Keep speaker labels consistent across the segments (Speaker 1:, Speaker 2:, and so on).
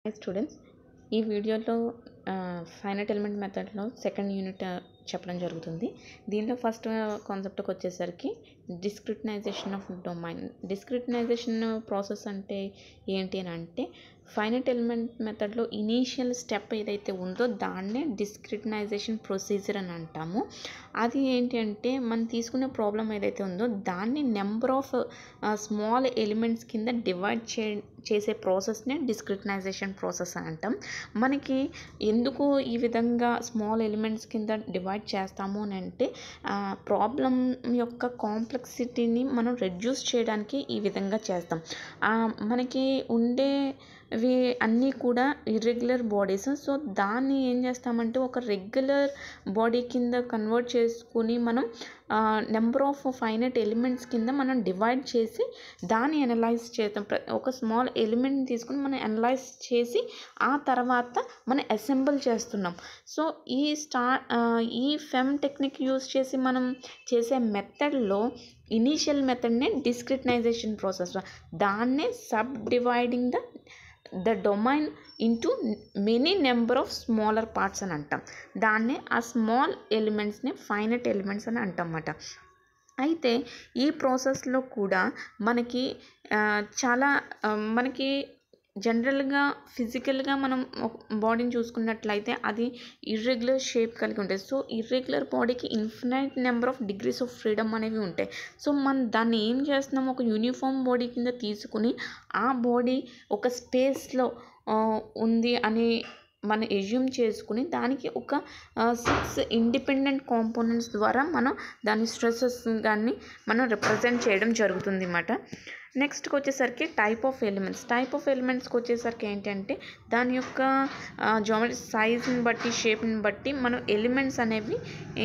Speaker 1: hi students ఈ వీడియోలో finite element మెథడ్లో సెకండ్ యూనిట్ చెప్పడం జరుగుతుంది దీనిలో ఫస్ట్ కాన్సెప్ట్కి వచ్చేసరికి discretization of domain discretization process అంటే ఏంటి అని అంటే ఫైనట్ ఎలిమెంట్ మెథడ్లో ఇనీషియల్ స్టెప్ ఏదైతే ఉందో దాన్నే డిస్క్రిటనైజేషన్ ప్రొసీజర్ అని అంటాము అది ఏంటి అంటే మనం తీసుకునే ప్రాబ్లం ఏదైతే ఉందో దాన్ని నెంబర్ ఆఫ్ స్మాల్ ఎలిమెంట్స్ కింద డివైడ్ చే చేసే ప్రాసెస్నే డిస్క్రిటనైజేషన్ ప్రాసెస్ అని అంటాం మనకి ఎందుకు ఈ విధంగా స్మాల్ ఎలిమెంట్స్ కింద డివైడ్ చేస్తాము అని అంటే ప్రాబ్లం యొక్క కాంప్లెక్సిటీని మనం రెడ్యూస్ చేయడానికి ఈ విధంగా చేస్తాం మనకి ఉండే ఇవి అన్నీ కూడా ఇర్రెగ్యులర్ బాడీస్ సో దాన్ని ఏం చేస్తామంటే ఒక రెగ్యులర్ బాడీ కింద కన్వర్ట్ చేసుకుని మనం నెంబర్ ఆఫ్ ఫైనట్ ఎలిమెంట్స్ కింద మనం డివైడ్ చేసి దాన్ని అనలైజ్ చేస్తాం ఒక స్మాల్ ఎలిమెంట్ తీసుకుని మనం అనలైజ్ చేసి ఆ తర్వాత మనం అసెంబుల్ చేస్తున్నాం సో ఈ స్టా ఈ ఫెమ్ టెక్నిక్ యూస్ చేసి మనం చేసే మెథడ్లో ఇనీషియల్ మెథడ్నే డిస్క్రిటనైజేషన్ ప్రాసెస్ దాన్నే sub dividing the the domain into many number of smaller parts అని అంటాం దాన్నే ఆ స్మాల్ ఎలిమెంట్స్ని ఫైనట్ ఎలిమెంట్స్ అని అంటామన్నమాట అయితే ఈ ప్రాసెస్లో కూడా మనకి చాలా మనకి జనరల్గా ఫిజికల్గా మనం బాడీని చూసుకున్నట్లయితే అది ఇర్రెగ్యులర్ షేప్ కలిగి ఉంటుంది సో ఇర్రెగ్యులర్ బాడీకి infinite number of degrees of freedom అనేవి ఉంటాయి సో మనం దాన్ని ఏం చేస్తున్నాం ఒక యూనిఫామ్ బాడీ కింద తీసుకుని ఆ బాడీ ఒక స్పేస్లో ఉంది అని మనం ఎజ్యూమ్ చేసుకుని దానికి ఒక సిక్స్ ఇండిపెండెంట్ కాంపోనెంట్స్ ద్వారా మనం దాని స్ట్రెస్సెస్ కానీ మనం రిప్రజెంట్ చేయడం జరుగుతుంది అన్నమాట నెక్స్ట్కి వచ్చేసరికి type of elements type of ఎలిమెంట్స్కి వచ్చేసరికి ఏంటంటే దాని యొక్క జామెట్రీ సైజ్ని బట్టి షేప్ని బట్టి మనం ఎలిమెంట్స్ అనేవి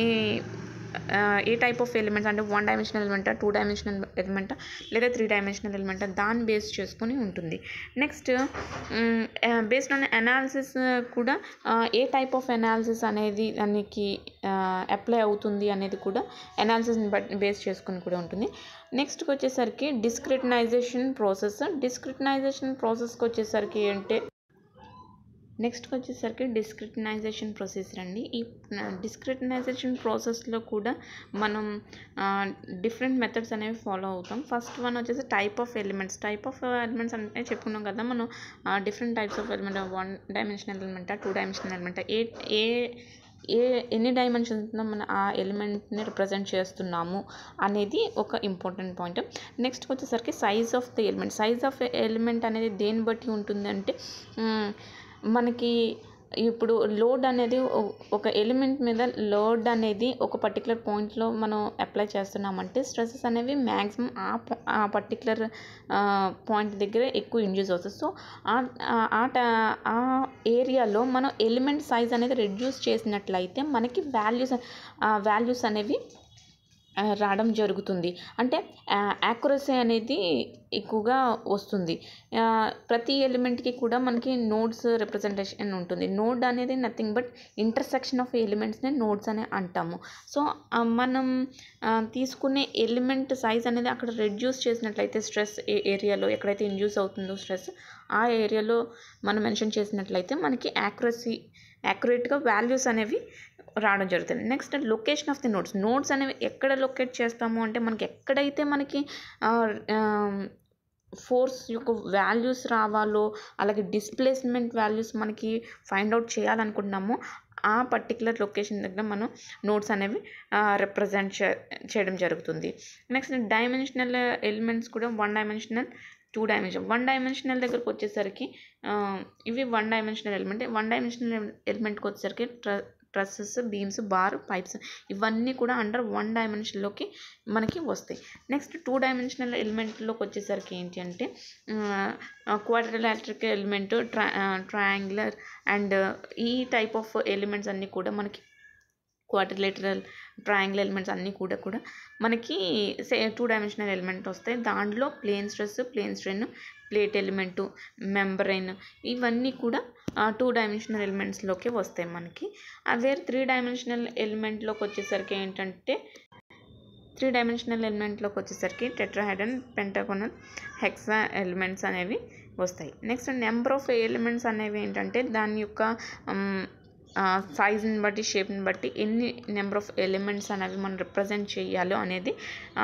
Speaker 1: ఏ టైప్ ఆఫ్ ఎలిమెంట్స్ అంటే వన్ డైమెన్షనల్ ఎలిమెంటా టూ డైమెన్షనల్ ఎలిమెంటా లేదా త్రీ డైమెన్షనల్ ఎలిమెంటా దాన్ని బేస్ చేసుకొని ఉంటుంది నెక్స్ట్ బేస్డ్ ఆన్ అనాలిసిస్ కూడా ఏ టైప్ ఆఫ్ అనాలిసిస్ అనేది దానికి అప్లై అవుతుంది అనేది కూడా అనాలిసిస్ని బట్టి బేస్ చేసుకుని కూడా ఉంటుంది నెక్స్ట్కి వచ్చేసరికి డిస్క్రిటనైజేషన్ ప్రాసెస్ డిస్క్రిటనైజేషన్ ప్రాసెస్కి వచ్చేసరికి అంటే నెక్స్ట్కి వచ్చేసరికి డిస్క్రిటనైజేషన్ ప్రొసీజర్ అండి ఈ డిస్క్రిటనైజేషన్ ప్రాసెస్లో కూడా మనం డిఫరెంట్ మెథడ్స్ అనేవి ఫాలో అవుతాం ఫస్ట్ వన్ వచ్చేసి type of elements type of elements అంటే చెప్పుకున్నాం కదా మనం different types of element one dimensional ఎలిమెంటా టూ డైమెన్షనల్ ఎలిమెంటా ఏ ఏ ఏ ఎన్ని డైమెన్షన్స్లో మనం ఆ ఎలిమెంట్ని రిప్రజెంట్ చేస్తున్నాము అనేది ఒక ఇంపార్టెంట్ పాయింట్ నెక్స్ట్ వచ్చేసరికి size of the element size of element అనేది దేన్ని బట్టి ఉంటుందంటే మనకి ఇప్పుడు లోడ్ అనేది ఒక ఎలిమెంట్ మీద లోడ్ అనేది ఒక పర్టికులర్ పాయింట్లో మనం అప్లై చేస్తున్నామంటే స్ట్రెస్సెస్ అనేవి మ్యాక్సిమం ఆ ఆ పర్టికులర్ పాయింట్ దగ్గర ఎక్కువ ఇండ్యూస్ అవుతుంది సో ఆ ఏరియాలో మనం ఎలిమెంట్ సైజ్ అనేది రెడ్యూస్ చేసినట్లయితే మనకి వాల్యూస్ వాల్యూస్ అనేవి రావడం జరుగుతుంది అంటే యాక్యురసీ అనేది ఎక్కువగా వస్తుంది ప్రతి ఎలిమెంట్కి కూడా మనకి నోడ్స్ రిప్రజెంటేషన్ ఉంటుంది నోడ్ అనేది నథింగ్ బట్ ఇంటర్సెక్షన్ ఆఫ్ ఎలిమెంట్స్నే నోడ్స్ అని అంటాము సో మనం తీసుకునే ఎలిమెంట్ సైజ్ అనేది అక్కడ రెడ్యూస్ చేసినట్లయితే స్ట్రెస్ ఏరియాలో ఎక్కడైతే ఇండ్యూస్ అవుతుందో స్ట్రెస్ ఆ ఏరియాలో మనం మెన్షన్ చేసినట్లయితే మనకి యాక్యురసీ యాక్యురేట్గా వాల్యూస్ అనేవి రావడం జరుగుతుంది next location of the nodes nodes అనేవి ఎక్కడ లొకేట్ చేస్తాము అంటే మనకి ఎక్కడైతే మనకి ఫోర్స్ యొక్క వాల్యూస్ రావాలో అలాగే డిస్ప్లేస్మెంట్ వాల్యూస్ మనకి ఫైండ్ అవుట్ చేయాలనుకుంటున్నామో ఆ పర్టికులర్ లొకేషన్ దగ్గర మనం నోట్స్ అనేవి రిప్రజెంట్ చేయడం జరుగుతుంది నెక్స్ట్ డైమెన్షనల్ ఎలిమెంట్స్ కూడా one dimensional two dimension one dimensional దగ్గరకు వచ్చేసరికి ఇవి one dimensional element one dimensional ఎలిమెంట్కి వచ్చేసరికి ట్ర ట్రస్సెస్ బీమ్స్ బార్ పైప్స్ ఇవన్నీ కూడా అండర్ వన్ డైమెన్షన్లోకి మనకి వస్తాయి నెక్స్ట్ టూ డైమెన్షనల్ ఎలిమెంట్లోకి వచ్చేసరికి ఏంటి అంటే క్వాడ్రిలాట్రిక్ ఎలిమెంట్ ట్రా ట్రయాంగులర్ అండ్ ఈ టైప్ ఆఫ్ ఎలిమెంట్స్ అన్నీ కూడా మనకి క్వాడ్రిలేటరల్ ట్రయాంగిల్ ఎలిమెంట్స్ అన్నీ కూడా కూడా మనకి సే టూ డైమెన్షనల్ ఎలిమెంట్ వస్తాయి దాంట్లో plane stress plane strain plate element membrane ఇవన్నీ కూడా టూ డైమెన్షనల్ ఎలిమెంట్స్లోకి వస్తాయి మనకి అదే త్రీ డైమెన్షనల్ ఎలిమెంట్లోకి వచ్చేసరికి ఏంటంటే త్రీ డైమెన్షనల్ ఎలిమెంట్లోకి వచ్చేసరికి టెట్రాహైడన్ పెంటాగోనల్ హెక్సా ఎలిమెంట్స్ అనేవి వస్తాయి నెక్స్ట్ నెంబర్ ఆఫ్ ఎలిమెంట్స్ అనేవి ఏంటంటే దాని యొక్క సైజ్ని బట్టి షేప్ని బట్టి ఎన్ని నెంబర్ ఆఫ్ ఎలిమెంట్స్ అనేవి మనం రిప్రజెంట్ చేయాలో అనేది ఆ,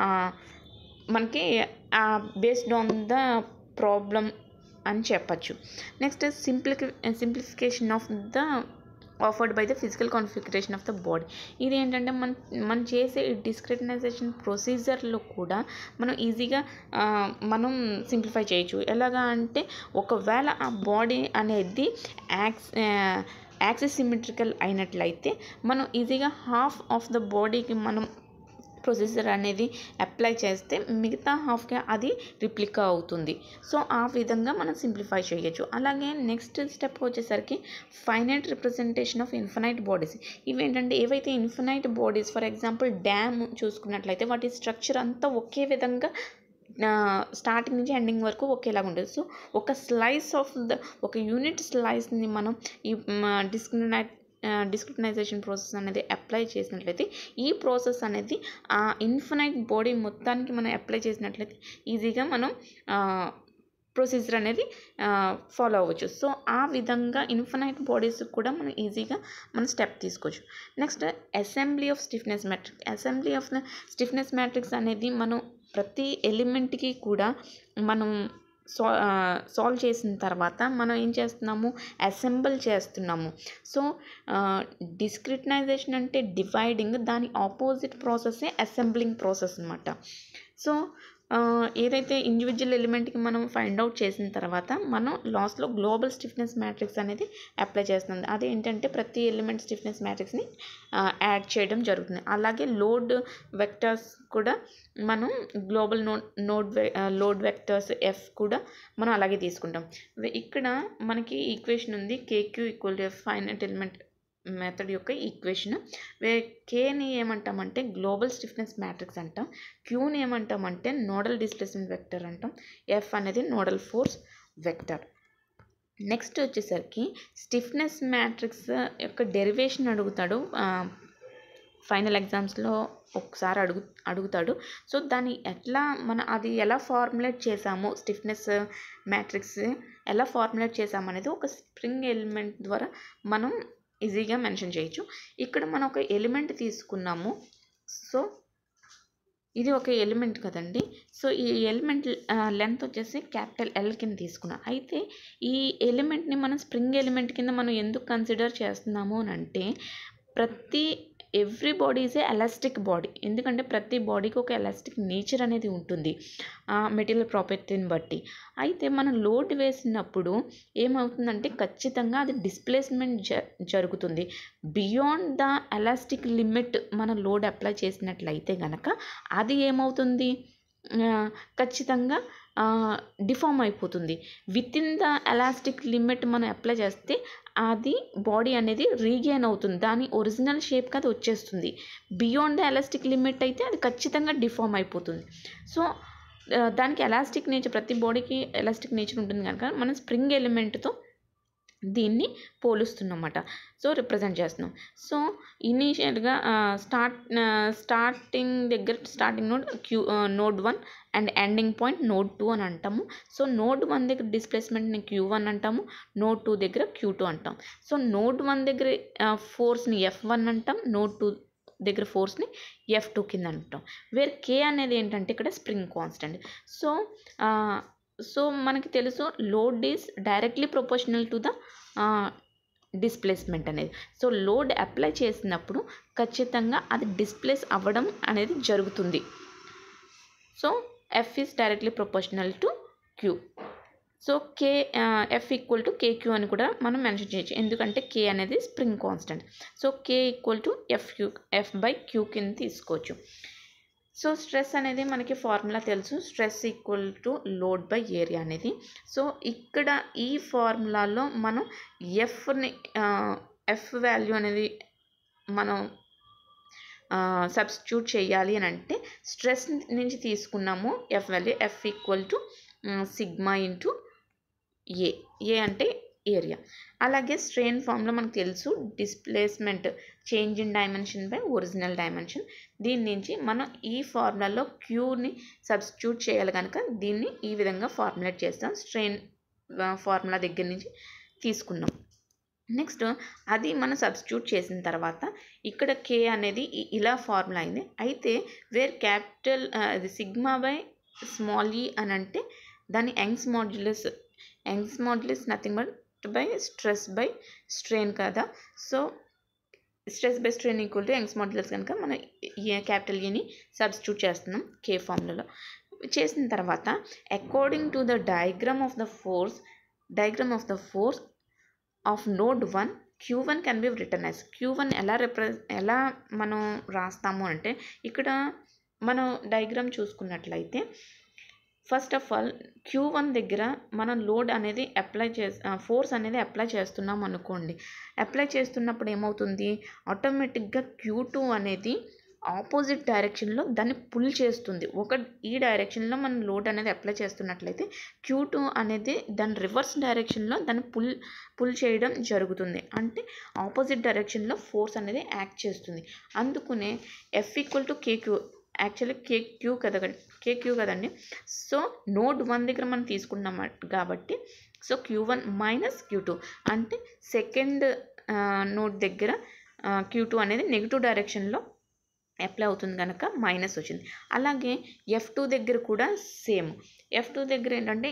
Speaker 1: మనకి బేస్డ్ ఆన్ ద ప్రాబ్లం అని చెప్పచ్చు నెక్స్ట్ సింప్లికి simplification of the afforded by the physical configuration of the body ఇది ఏంటంటే మన మనం చేసే డిస్క్రిటనైజేషన్ ప్రొసీజర్లో కూడా మనం ఈజీగా ఆ, మనం సింప్లిఫై చేయొచ్చు ఎలాగా అంటే ఒకవేళ ఆ బాడీ అనేది యాక్స్ యాక్సిస్ సిమెట్రికల్ అయినట్లయితే మనం ఈజీగా హాఫ్ ఆఫ్ ద బాడీకి మనం ప్రొసీజర్ అనేది అప్లై చేస్తే మిగతా హాఫ్కి అది రిప్లికా అవుతుంది సో ఆ విధంగా మనం సింప్లిఫై చేయొచ్చు అలాగే నెక్స్ట్ స్టెప్ వచ్చేసరికి finite representation of infinite bodies ఇవేంటంటే ఏవైతే infinite bodies for example dam చూసుకున్నట్లయితే వాటి స్ట్రక్చర్ అంతా ఒకే విధంగా స్టార్టింగ్ నుంచి ఎండింగ్ వరకు ఒకేలాగా ఉంటుంది సో ఒక స్లైస్ ఆఫ్ ద ఒక యూనిట్ స్లైస్ని మనం ఈ డిస్క్రిమినైట్ డిస్క్రిప్టనైజేషన్ ప్రాసెస్ అనేది అప్లై చేసినట్లయితే ఈ ప్రాసెస్ అనేది ఆ ఇన్ఫినైట్ బాడీ మొత్తానికి మనం అప్లై చేసినట్లయితే ఈజీగా మనం ప్రొసీజర్ అనేది ఫాలో అవ్వచ్చు సో ఆ విధంగా ఇన్ఫినైట్ బాడీస్ కూడా మనం ఈజీగా మనం స్టెప్ తీసుకోవచ్చు next assembly of stiffness matrix assembly of stiffness matrix అనేది మనం ప్రతి ఎలిమెంట్కి కూడా మనం సా సాల్వ్ చేసిన తర్వాత మనం ఏం చేస్తున్నాము అసెంబుల్ చేస్తున్నాము సో డిస్క్రిటనైజేషన్ అంటే డివైడింగ్ దాని ఆపోజిట్ ప్రాసెసే అసెంబ్లింగ్ ప్రాసెస్ అనమాట సో ఆ, ఏదైతే ఇండివిజువల్ ఎలిమెంట్కి మనం ఫైండ్ అవుట్ చేసిన తర్వాత మనం లాస్ట్లో గ్లోబల్ స్టిఫ్నెస్ మ్యాట్రిక్స్ అనేది అప్లై చేస్తుంది అదేంటంటే ప్రతి ఎలిమెంట్ స్టిఫ్నెస్ మ్యాట్రిక్స్ని యాడ్ చేయడం జరుగుతుంది అలాగే లోడ్ వెక్టర్స్ కూడా మనం global node node load vectors F కూడా మనం అలాగే తీసుకుంటాం వె- ఇక్కడ మనకి ఈక్వేషన్ ఉంది K Q equal to F finite element method యొక్క ఈక్వేషన్ వే కేని ఏమంటామంటే గ్లోబల్ స్టిఫ్నెస్ మ్యాట్రిక్స్ అంటాం క్యూని ఏమంటామంటే నోడల్ డిస్ప్లేస్మెంట్ వెక్టర్ అంటాం ఎఫ్ అనేది నోడల్ ఫోర్స్ వెక్టర్ నెక్స్ట్ వచ్చేసరికి స్టిఫ్నెస్ మ్యాట్రిక్స్ యొక్క డెరివేషన్ అడుగుతాడు ఫైనల్ ఎగ్జామ్స్లో ఒకసారి అడుగు అడుగుతాడు సో దాన్ని ఎట్లా మన అది ఎలా ఫార్ములేట్ చేసాము స్టిఫ్నెస్ మ్యాట్రిక్స్ ఎలా ఫార్ములేట్ చేసాము అనేది ఒక స్ప్రింగ్ ఎలిమెంట్ ద్వారా మనం ఈజీగా మెన్షన్ చేయొచ్చు ఇక్కడ మనం ఒక ఎలిమెంట్ తీసుకున్నాము సో ఇది ఒక ఎలిమెంట్ కదండి సో ఈ ఎలిమెంట్ లెంత్ వచ్చేసి క్యాపిటల్ ఎల్ కింద తీసుకున్నాం అయితే ఈ ఎలిమెంట్ని మనం స్ప్రింగ్ ఎలిమెంట్ కింద మనం ఎందుకు కన్సిడర్ చేస్తున్నాము అని అంటే ప్రతి every body is a elastic body ఎందుకంటే ప్రతి బాడీకి ఒక ఎలాస్టిక్ నేచర్ అనేది ఉంటుంది మెటీరియల్ ప్రాపర్టీని బట్టి అయితే మనం లోడ్ వేసినప్పుడు ఏమవుతుందంటే ఖచ్చితంగా అది డిస్ప్లేస్మెంట్ జ జరుగుతుంది బియాండ్ ద ఎలాస్టిక్ లిమిట్ మన లోడ్ అప్లై చేసినట్లయితే కనుక అది ఏమవుతుంది ఆ, ఖచ్చితంగా డిఫార్మ్ అయిపోతుంది within the elastic limit మనం అప్లై చేస్తే అది బాడీ అనేది రీగెయిన్ అవుతుంది దాని ఒరిజినల్ షేప్కి అది వచ్చేస్తుంది బియాండ్ ద ఎలాస్టిక్ లిమిట్ అయితే అది ఖచ్చితంగా డిఫార్మ్ అయిపోతుంది సో ఆ, దానికి ఎలాస్టిక్ నేచర్ ప్రతి బాడీకి ఎలాస్టిక్ నేచర్ ఉంటుంది కనుక మనం స్ప్రింగ్ ఎలిమెంట్తో దీన్ని పోలుస్తున్నమాట సో రిప్రజెంట్ చేస్తున్నాం సో ఇనీషియల్గా స్టార్ట్ స్టార్టింగ్ దగ్గర starting node Q node one and ending point node two అని అంటాము సో నోడ్ వన్ దగ్గర డిస్ప్లేస్మెంట్ని క్యూ వన్ అంటాము నోడ్ టూ దగ్గర క్యూ టూ అంటాం సో నోడ్ వన్ దగ్గర ఫోర్స్ని ఎఫ్ వన్ అంటాం నోడ్ టూ దగ్గర ఫోర్స్ని ఎఫ్ టూ కింద అంటాం వేర్ కే అనేది ఏంటంటే ఇక్కడ స్ప్రింగ్ కాన్స్టెంట్ సో సో మనకి తెలుసు load is directly proportional to the displacement అనేది సో లోడ్ అప్లై చేసినప్పుడు ఖచ్చితంగా అది డిస్ప్లేస్ అవ్వడం అనేది జరుగుతుంది so F is directly proportional to Q so K F equal to K Q అని కూడా మనం మెన్షన్ చేయొచ్చు ఎందుకంటే కే అనేది spring constant so K equal to F Q F by Q కింద తీసుకోవచ్చు సో స్ట్రెస్ అనేది మనకి ఫార్ములా తెలుసు stress equal to load by area అనేది సో ఇక్కడ ఈ ఫార్ములాలో మనం ఎఫ్ని ఎఫ్ వాల్యూ అనేది మనం సబ్స్టిట్యూట్ చేయాలి అని అంటే స్ట్రెస్ నుంచి తీసుకున్నాము F value F equal to sigma into A A అంటే ఏరియా అలాగే స్ట్రెయిన్ ఫామ్లో మనకు తెలుసు displacement change in dimension by original dimension దీని నుంచి మనం ఈ ఫార్ములాలో క్యూని సబ్స్టిట్యూట్ చేయాలి కనుక దీన్ని ఈ విధంగా ఫార్ములేట్ చేస్తాం స్ట్రెయిన్ ఫార్ములా దగ్గర నుంచి తీసుకున్నాం నెక్స్ట్ అది మనం సబ్స్టిట్యూట్ చేసిన తర్వాత ఇక్కడ కే అనేది ఇ- ఇలా ఫార్ములా అయింది అయితే వేర్ క్యాపిటల్ అది సిగ్మా బై స్మాల్ ఈ అని అంటే దాని Young's modulus Young's modulus nothing but by stress by strain కదా so stress by strain equal to Young's modulus కనుక మనం ఏ క్యాపిటల్ ఈని సబ్స్టిట్యూట్ చేస్తున్నాం కే ఫార్ములాలో చేసిన తర్వాత according to the diagram of the force diagram of the force of node one Q one can be return as Q one ఎలా రిప్ర ఎలా మనం రాస్తాము అంటే ఇక్కడ మనం డయాగ్రామ్ చూసుకున్నట్లయితే first of all Q one దగ్గర మనం లోడ్ అనేది అప్లై చే ఫోర్స్ అనేది అప్లై చేస్తున్నాం అనుకోండి అప్లై చేస్తున్నప్పుడు ఏమవుతుంది ఆటోమేటిక్గా క్యూ టూ అనేది ఆపోజిట్ డైరెక్షన్లో దాన్ని పుల్ చేస్తుంది ఒక ఈ డైరెక్షన్లో మనం లోడ్ అనేది అప్లై చేస్తున్నట్లయితే క్యూ టూ అనేది దాని రివర్స్ డైరెక్షన్లో దాన్ని పుల్ పుల్ చేయడం జరుగుతుంది అంటే ఆపోజిట్ డైరెక్షన్లో ఫోర్స్ అనేది యాక్ట్ చేస్తుంది అందుకునే F equal to K Q actually K Q కదా కే క్యూ కదండి సో నోడ్ వన్ దగ్గర మనం తీసుకున్నాం కాబట్టి so Q one minus Q two అంటే సెకండ్ నోడ్ దగ్గర క్యూ టూ అనేది నెగిటివ్ డైరెక్షన్లో అప్లై అవుతుంది కనుక మైనస్ వచ్చింది అలాగే ఎఫ్ టూ దగ్గర కూడా సేమ్ ఎఫ్ టూ దగ్గర ఏంటంటే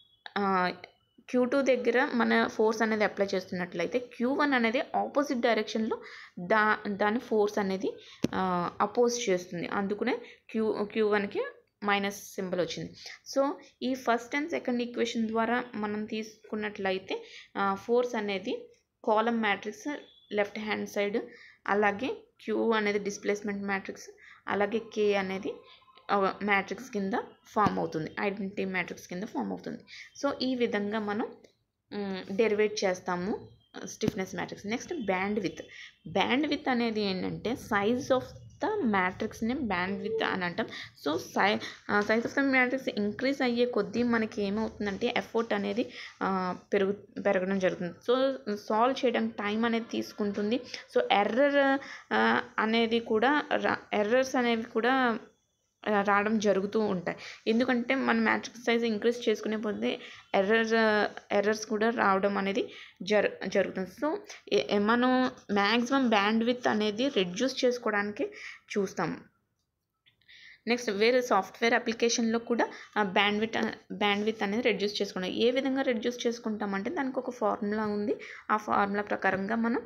Speaker 1: క్యూ టూ దగ్గర మన ఫోర్స్ అనేది అప్లై చేస్తున్నట్లయితే క్యూ వన్ అనేది ఆపోజిట్ డైరెక్షన్లో దా దాని ఫోర్స్ అనేది అపోజ్ చేస్తుంది అందుకనే క్యూ క్యూ వన్కి మైనస్ సింబల్ వచ్చింది సో ఈ ఫస్ట్ అండ్ సెకండ్ ఈక్వేషన్ ద్వారా మనం తీసుకున్నట్లయితే ఫోర్స్ అనేది column matrix left hand side అలాగే క్యూ అనేది డిస్ప్లేస్మెంట్ మ్యాట్రిక్స్ అలాగే కే అనేది మ్యాట్రిక్స్ కింద ఫామ్ అవుతుంది ఐడెంటిటీ మ్యాట్రిక్స్ కింద ఫామ్ అవుతుంది సో ఈ విధంగా మనం డెరివేట్ చేస్తాము stiffness matrix next bandwidth bandwidth అనేది ఏంటంటే సైజ్ ఆఫ్ ద మ్యాట్రిక్స్ని బ్యాండ్ విత్ అని అంటాం సో సై size of the matrix increase అయ్యే కొద్దీ మనకి ఏమవుతుందంటే ఎఫర్ట్ అనేది ఆ, పెరుగు పెరగడం జరుగుతుంది సో సాల్వ్ చేయడానికి టైం అనేది తీసుకుంటుంది సో ఎర్రర్ అనేది కూడా ఎర్రర్స్ అనేవి కూడా ఆ, రావడం జరుగుతూ ఉంటాయి ఎందుకంటే మన మ్యాట్రిక్స్ సైజ్ ఇంక్రీజ్ చేసుకునే పోతే ఎర్రర్ ఎర్రర్స్ కూడా రావడం అనేది జరు జరుగుతుంది సో ఏ- ఏ- మనం మ్యాక్సిమం బ్యాండ్ విత్ అనేది రెడ్యూస్ చేసుకోవడానికి చూస్తాం నెక్స్ట్ వేరే సాఫ్ట్వేర్ అప్లికేషన్లో కూడా బ్యాండ్ విత్ బ్యాండ్ విత్ అనేది రెడ్యూస్ చేసుకున్నాం ఏ విధంగా రెడ్యూస్ చేసుకుంటామంటే దానికి ఒక ఫార్ములా ఉంది ఆ ఫార్ములా ప్రకారంగా మనం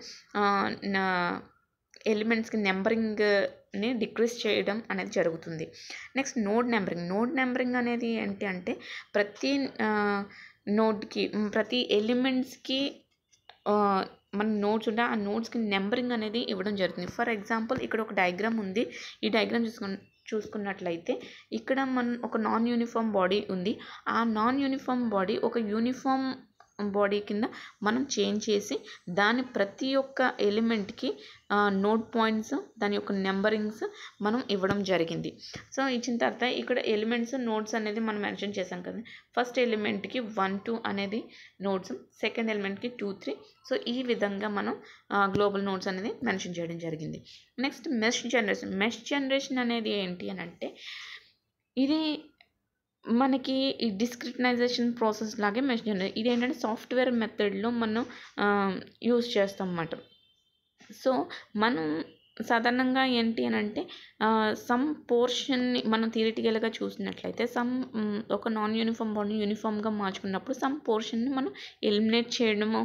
Speaker 1: ఎలిమెంట్స్కి నెంబరింగ్ని డిక్రీస్ చేయడం అనేది జరుగుతుంది next node numbering node numbering అనేది ఏంటి అంటే ప్రతి నోడ్కి ప్రతి ఎలిమెంట్స్కి మన నోట్స్ ఉంటే ఆ నోట్స్కి నెంబరింగ్ అనేది ఇవ్వడం జరుగుతుంది ఫర్ ఎగ్జాంపుల్ ఇక్కడ ఒక డయాగ్రామ్ ఉంది ఈ డయాగ్రామ్ చూసుకు చూసుకున్నట్లయితే ఇక్కడ మన ఒక నాన్ యూనిఫామ్ బాడీ ఉంది ఆ నాన్ యూనిఫామ్ బాడీ ఒక యూనిఫామ్ బాడీ కింద మనం చేంజ్ చేసి దాని ప్రతి ఒక్క ఎలిమెంట్కి నోట్ పాయింట్స్ దాని యొక్క నెంబరింగ్స్ మనం ఇవ్వడం జరిగింది సో ఇచ్చిన తర్వాత ఇక్కడ ఎలిమెంట్స్ నోట్స్ అనేది మనం మెన్షన్ చేసాం కదా ఫస్ట్ ఎలిమెంట్కి వన్ టూ అనేది నోట్స్ సెకండ్ ఎలిమెంట్కి టూ త్రీ సో ఈ విధంగా మనం గ్లోబల్ నోట్స్ అనేది మెన్షన్ చేయడం జరిగింది next mesh generation mesh generation అనేది ఏంటి అని అంటే ఇది మనకి ఈ డిస్క్రిటనైజేషన్ ప్రాసెస్ లాగే మెష్ జనరేషన్ ఇది ఏంటంటే సాఫ్ట్వేర్ మెథడ్లో మనం యూజ్ చేస్తాం అన్నమాట సో మనం సాధారణంగా ఏంటి అని అంటే సమ్ పోర్షన్ని మనం థియరిటికల్గా చూసినట్లయితే సమ్ ఒక నాన్ యూనిఫామ్ బాడీ యూనిఫామ్గా మార్చుకున్నప్పుడు సమ్ పోర్షన్ని మనం ఎలిమినేట్ చేయడము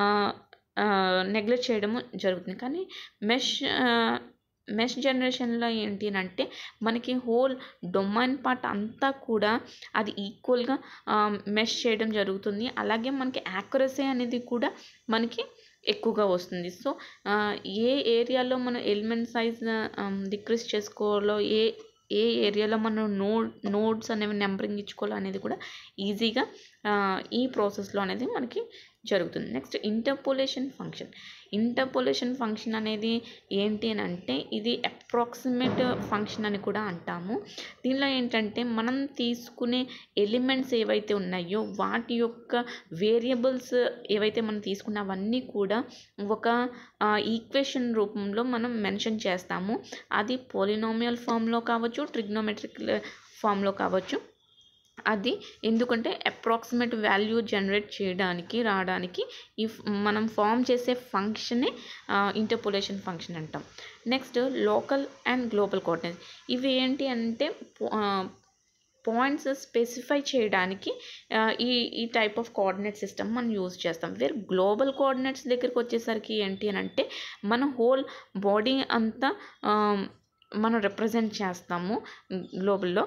Speaker 1: నెగ్లెక్ట్ చేయడము జరుగుతుంది కానీ మెష్ మెష్ జనరేషన్లో ఏంటి అని అంటే మనకి హోల్ డొమైన్ పార్ట్ అంతా కూడా అది ఈక్వల్గా మెష్ చేయడం జరుగుతుంది అలాగే మనకి యాక్యురసీ అనేది కూడా మనకి ఎక్కువగా వస్తుంది సో ఏ ఏరియాలో మనం ఎలిమెంట్ సైజ్ డిక్రీస్ చేసుకోవాలో ఏ ఏ ఏరియాలో మనం నోడ్ నోడ్స్ అనేవి నెంబరింగ్ ఇచ్చుకోవాలో అనేది కూడా ఈజీగా ఈ ప్రాసెస్లో అనేది మనకి జరుగుతుంది next interpolation function interpolation function అనేది ఏంటి అని అంటే ఇది అప్రాక్సిమేట్ ఫంక్షన్ అని కూడా అంటాము దీనిలో ఏంటంటే మనం తీసుకునే ఎలిమెంట్స్ ఏవైతే ఉన్నాయో వాటి యొక్క వేరియబుల్స్ ఏవైతే మనం తీసుకున్నవన్నీ కూడా ఒక ఈక్వేషన్ రూపంలో మనం మెన్షన్ చేస్తాము అది పోలినామియల్ ఫామ్లో కావచ్చు ట్రిగ్నోమెట్రిక్ ఫామ్లో కావచ్చు అది ఎందుకంటే అప్రాక్సిమేట్ వాల్యూ జనరేట్ చేయడానికి రావడానికి ఈ ఫ్- మనం ఫామ్ చేసే ఫంక్షనే ఇంటర్పోలేషన్ ఫంక్షన్ అంటాం next local and global coordinates ఇవి ఏంటి అంటే పాయింట్స్ స్పెసిఫై చేయడానికి ఆ, ఈ ఈ టైప్ ఆఫ్ కోఆర్డినేట్ సిస్టమ్ మనం యూజ్ చేస్తాం వేరే గ్లోబల్ కోఆర్డినేట్స్ దగ్గరికి వచ్చేసరికి ఏంటి అని అంటే మన హోల్ బాడీ అంతా ఆ, మనం రిప్రజెంట్ చేస్తాము గ్లోబల్లో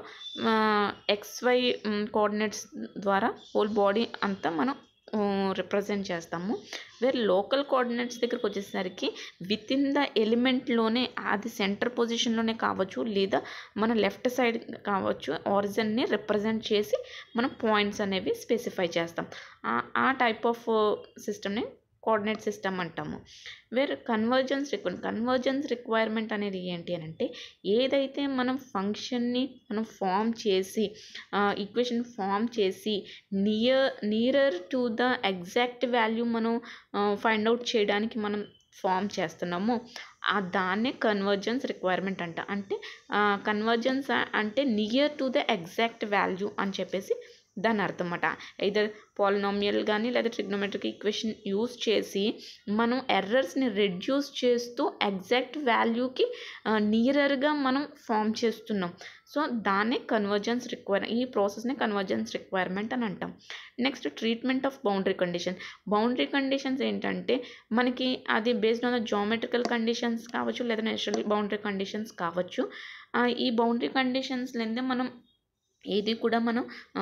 Speaker 1: ఎక్స్వై కోఆర్డినేట్స్ ద్వారా హోల్ బాడీ అంతా మనం రిప్రజెంట్ చేస్తాము వేరే లోకల్ కోఆర్డినేట్స్ దగ్గరికి వచ్చేసరికి విత్ ఇన్ ద ఎలిమెంట్లోనే అది సెంటర్ పొజిషన్లోనే కావచ్చు లేదా మన లెఫ్ట్ సైడ్ కావచ్చు ఆరిజన్ని రిప్రజెంట్ చేసి మనం పాయింట్స్ అనేవి స్పెసిఫై చేస్తాం ఆ- ఆ టైప్ ఆఫ్ సిస్టమ్ని కోఆర్డినేట్ సిస్టమ్ అంటాము వేరే కన్వర్జెన్స్ రిక్వైర్ కన్వర్జెన్స్ రిక్వైర్మెంట్ అనేది ఏంటి అని అంటే ఏదైతే మనం ఫంక్షన్ని మనం ఫామ్ చేసి ఈక్వేషన్ ఫామ్ చేసి near nearer to the exact value మనం ఫైండ్ అవుట్ చేయడానికి మనం ఫామ్ చేస్తున్నామో ఆ దాన్నే కన్వర్జెన్స్ రిక్వైర్మెంట్ అంట అంటే కన్వర్జెన్స్ అంటే near to the exact value అని చెప్పేసి దాని అర్థం అన్నమాట ఇదర్ పాలినామియల్ కానీ లేదా ట్రిగ్నోమెట్రిక్ ఈక్వేషన్ యూస్ చేసి మనం ఎర్రర్స్ని రెడ్యూస్ చేస్తూ ఎగ్జాక్ట్ వాల్యూకి నియరర్గా మనం ఫామ్ చేస్తున్నాం సో దాన్నే కన్వర్జెన్స్ రిక్వైర్ ఈ ప్రాసెస్ని కన్వర్జెన్స్ రిక్వైర్మెంట్ అని అంటాం next treatment of boundary condition boundary conditions ఏంటంటే మనకి అది based on the geometrical conditions కావచ్చు లేదా నేచురల్ బౌండరీ కండిషన్స్ కావచ్చు ఆ, ఈ బౌండరీ కండిషన్స్ లేదే మనం ఏది కూడా మనం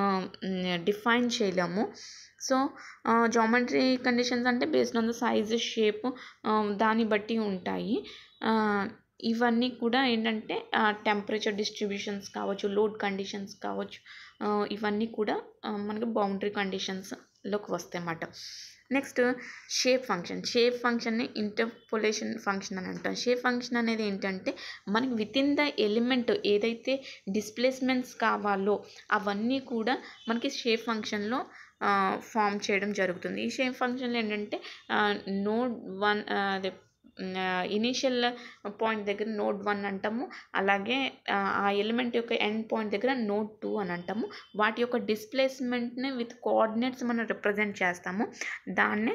Speaker 1: డిఫైన్ చేయలేము సో జామెట్రీ కండిషన్స్ అంటే based on the size shape దాన్ని బట్టి ఉంటాయి ఆ, ఇవన్నీ కూడా ఏంటంటే టెంపరేచర్ డిస్ట్రిబ్యూషన్స్ కావచ్చు లోడ్ కండిషన్స్ కావచ్చు ఆ, ఇవన్నీ కూడా ఆ, మనకి బౌండరీ కండిషన్స్లోకి వస్తాయి అన్నమాట నెక్స్ట్ షేప్ ఫంక్షన్ షేప్ ఫంక్షన్ని ఇంటర్పోలేషన్ ఫంక్షన్ అని అంటాం షేప్ ఫంక్షన్ అనేది ఏంటంటే మనకి విత్ ఇన్ ద ఎలిమెంట్ ఏదైతే డిస్ప్లేస్మెంట్స్ కావాలో అవన్నీ కూడా మనకి షేప్ ఫంక్షన్లో ఫామ్ చేయడం జరుగుతుంది ఈ షేప్ ఫంక్షన్లో ఏంటంటే నోడ్ వన్ అదే ఇనీషియల్ పాయింట్ దగ్గర నోడ్ వన్ అంటాము అలాగే ఆ, ఆ ఎలిమెంట్ యొక్క ఎండ్ పాయింట్ దగ్గర నోడ్ టూ అని అంటాము వాటి యొక్క డిస్ప్లేస్మెంట్ని విత్ కోఆర్డినేట్స్ మనం రిప్రజెంట్ చేస్తాము దాన్నే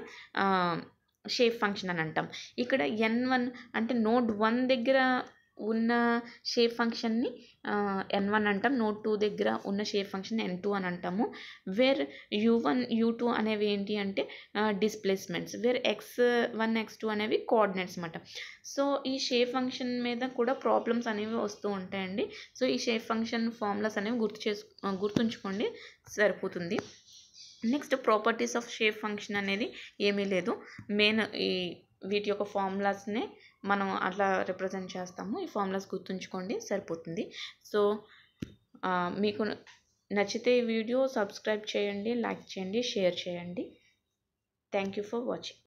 Speaker 1: షేప్ ఫంక్షన్ అని అంటాం ఇక్కడ ఎన్ వన్ అంటే నోడ్ వన్ దగ్గర ఉన్న షేప్ ఫంక్షన్ని ఎన్ వన్ అంటాం నోడ్ టూ దగ్గర ఉన్న షేప్ ఫంక్షన్ ఎన్ టూ అని అంటాము where u one u two అనేవి ఏంటి అంటే displacements wear x one x two అనేవి కోఆర్డినేట్స్ అన్నమాట సో ఈ షేప్ ఫంక్షన్ మీద కూడా ప్రాబ్లమ్స్ అనేవి వస్తూ ఉంటాయండి సో ఈ షేప్ ఫంక్షన్ ఫార్ములాస్ అనేవి గుర్తు చేసు గుర్తుంచుకోండి సరిపోతుంది next properties of shape function అనేది ఏమీ లేదు మెయిన్ ఈ వీటి యొక్క ఫార్ములాస్నే మనం అట్లా రిప్రజెంట్ చేస్తాము ఈ ఫార్ములాస్ గుర్తుంచుకోండి సరిపోతుంది సో ఆ, మీకు నచ్చితే ఈ వీడియో సబ్స్క్రైబ్ చేయండి లైక్ చేయండి షేర్ చేయండి థ్యాంక్ యూ ఫర్ వాచింగ్